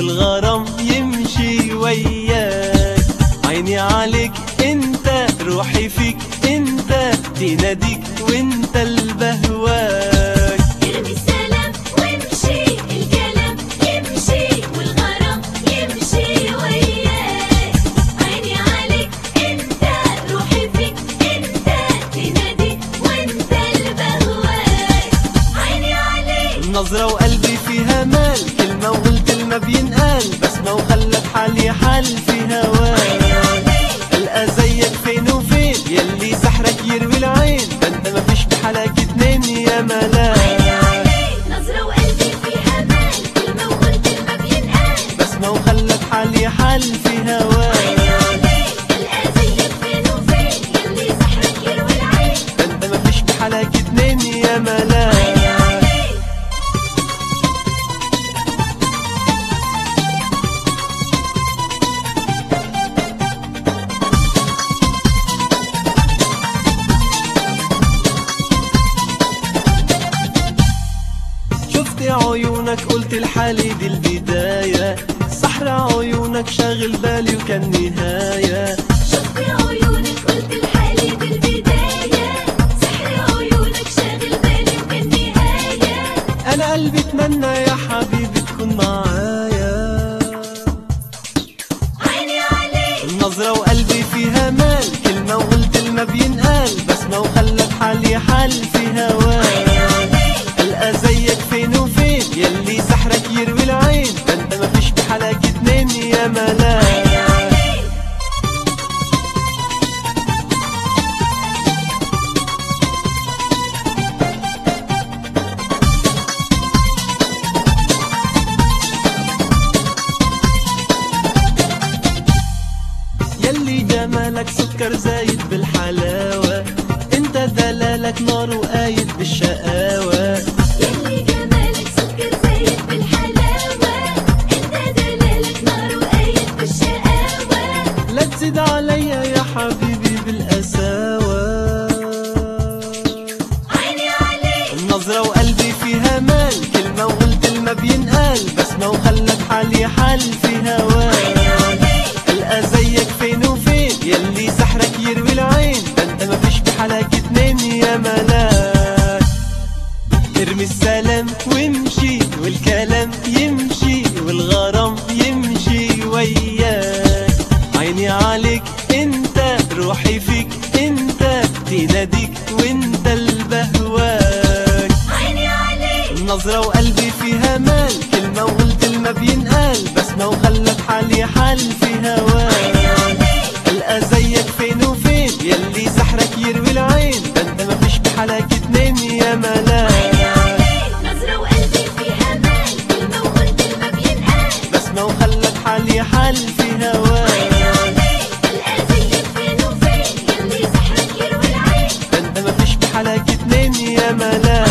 والغرام يمشي وياك عيني عليك انت روحي فيك انت تناديك وانت البهواك ارمي السلام وامشي الكلام يمشي والغرام يمشي وياك عيني عليك انت روحي فيك انت تنادي وانت البهواك عيني عليك نظرة وقلبي فيها مال كلمة وقلت ما بينقال بسمة وخلت حالي حال في عيني هواك عليك القى زيك فين وفين يلي سحرك يروي العين ده انت مفيش بحالك اتنين يا عيني ملاك عليك نظرة وقلبي فيها مال كلمة وقلت ما بينقال بسمة وخلت حالي حال في عيني هواك عليك القى زيك فين وفين يلي سحرك يروي العين ده انت مفيش بحالك اتنين يا عيني ملاك عليك شفت عيونك قلت لحالي دي البداية سحر عيونك شاغل بالي وكان نهاية شفت عيونك قلت لحالي بالبداية سحر عيونك شاغل بالي وكان نهاية انا قلبي اتمنى يا حبيبي تكون معايا عيني عليك نظرة وقلبي فيها مال كلمة وقلت ما بينقال بسمة وخلت حالي حال في عيني هواك عليك القى زيك فين وفين يلي سحرك يروي العين ده انت مفيش بحالك اتنين يا عيني ملاك عليك يلي جمالك سكر زايد بالحلاوة انت دلالك نار وقايد بالشقاوة يلي جمالك سكر زايد بالحلاوة انت دلالك نار وقايد بالشقاوة لا تزيد عليا يا حبيبي بالقساوة عيني عليك النظرة وقلبي فيها مال كلمة وقلت ما بينقال بسمة وخلت حالي حال في عيني هواك عليك القى زيك فين وفين يلي سحرك يروي العين ده انت مفيش بحالك اتنين يا ملاك ارمي السلام وامشي والكلام يمشي والغرام يمشي وياك عيني عليك انت روحي فيك انت تناديك وانت البهواك عيني عليك نظرة وقلبي فيها مال كلمة وقلت ما بينقال بسمة وخلت حالي حال في هواك عيني عليك القى زيك فين وفين يلي سحرك يروي العين ده انت مفيش بحالك اتنين يا عيني ملاك عليك نظرة وقلبي فيها مال كلمة وقلت ما بينقال بسمة وخلت حالي حال في هواك عيني عليك القى زيك فين وفين يلي سحرك يروي العين ده انت مفيش بحالك اتنين يا ملاك